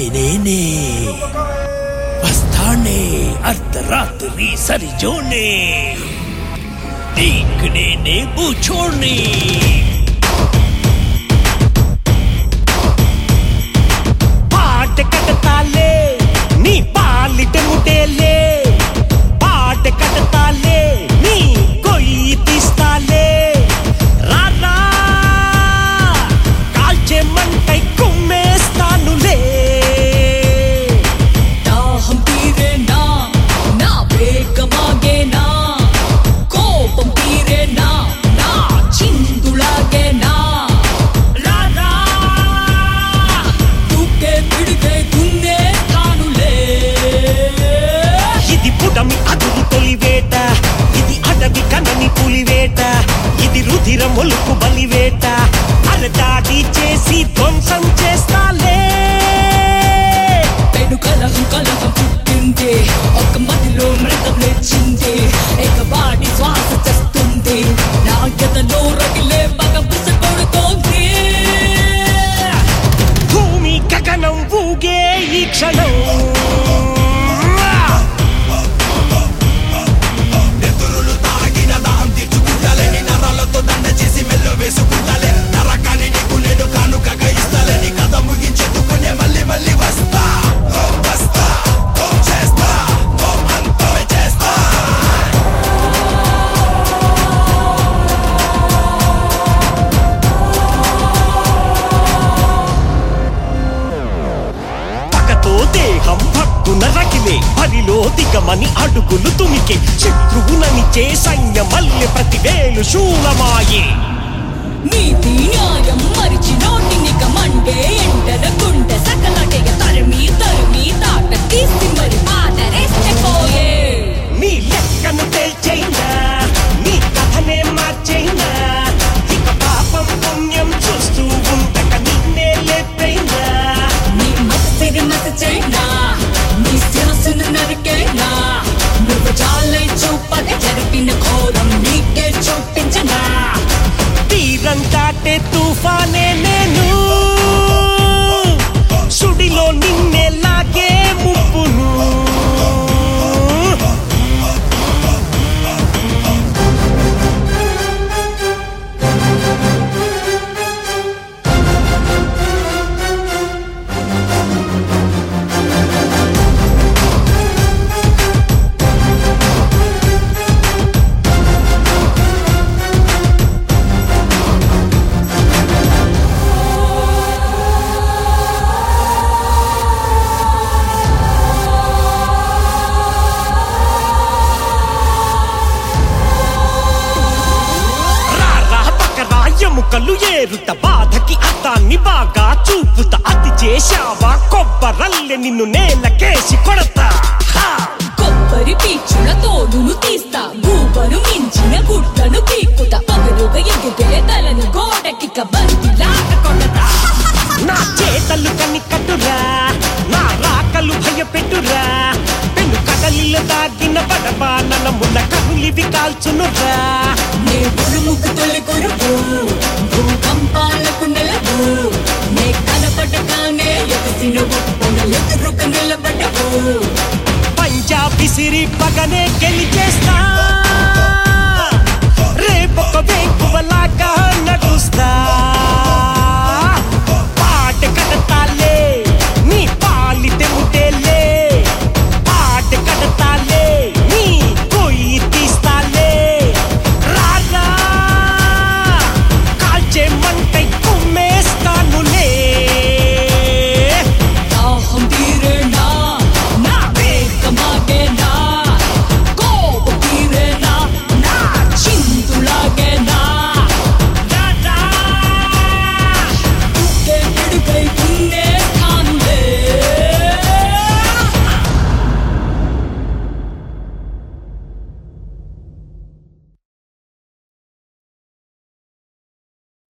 నేనే వస్తానే అర్ధరాత్రి సరిజోనే నీకు నేనే బూచోడ్ని పాట కడతాలే నీ పాలిట ముటేలే పాట కడతాలే నీ కొయ్యి తీస్తాలే రారా కాల్చే మంటై కుమ్మేస్తానులే దాహం తీరేనా నా వేగమాగేనా కోపం తీరేనా నా చిందులాగేనా రారా దూకే పిడికే గున్నే తానులే ఇది పుడమి అదురు తొలివేట ఇది అడవి కనని పులివేట ఇది రుధిర మొలుకు బలివేట అరదాడి చేసి ధ్వంసం చేస్తాలే పెను కలహం కలహం పుట్టింది ఒక మదిలో మృతం లేచింది ఎగబాడి శ్వాస చేస్తుంది నా ఎదలో రగిలే మగ పిస కొడుతోంది భూమి గగనం ఊగే ఈ క్షణం పగతో దేహం భక్కున రగిలే బరిలో దిగమని అడుగులు తుమికే శత్రువుననిచే సైన్య మల్లె ప్రతివేలు శూలమాయే నీతి న్యాయం మరిచి నోటిని కమండే ఎండల గుండె సకలటయ తరిమి తరిమి తాట తీసి మరి పాదరేస్తే పోయే నీ లెక్కను తేల్చైనా నీ కథనే మార్చైనా ఇక పాపం పుణ్యం చూస్తూ ఉండక నిన్నే లేపైనా నీ మనసిరి మసచైనా నీ శిరస్సును నరికేనా నువ్వు చాలై చూపక జరిపిన ఘోరం నీకే చూపించనా తీరం దాటే తుఫానే నేను సుడిలో నిన్నే లాగే ముప్పును రారా పక్కరా ఎముకలు ఏరుత బాధకి అర్థాన్ని బాగా చూపుత అతి చేశావా కొబ్బరల్లె నిన్ను నేలకేసి కొడతా హా! కొబ్బరి పీచుల తోడును తీస్తా గూబను మించిన గుట్టను పీకుతా పగలుగా ఎగితే తలను గోడకి కబంతి లాట కొడతా నా చేతలు కని కట్టురా నా రాకలు భయపెట్టురా పెను కదలిలో దాగిన బడబానన మున్న కనులివి కాల్చునురా నే ఉరుముకు తొలి కొరుకు భూకంపాలకు నెలవు నే కనపడగానే ఎగసిన ఎదురుక నిలబడవు పంజాబీ సిరి పగనే గెలిచేస్తా రేపొక వేకువలాగా నడుస్తా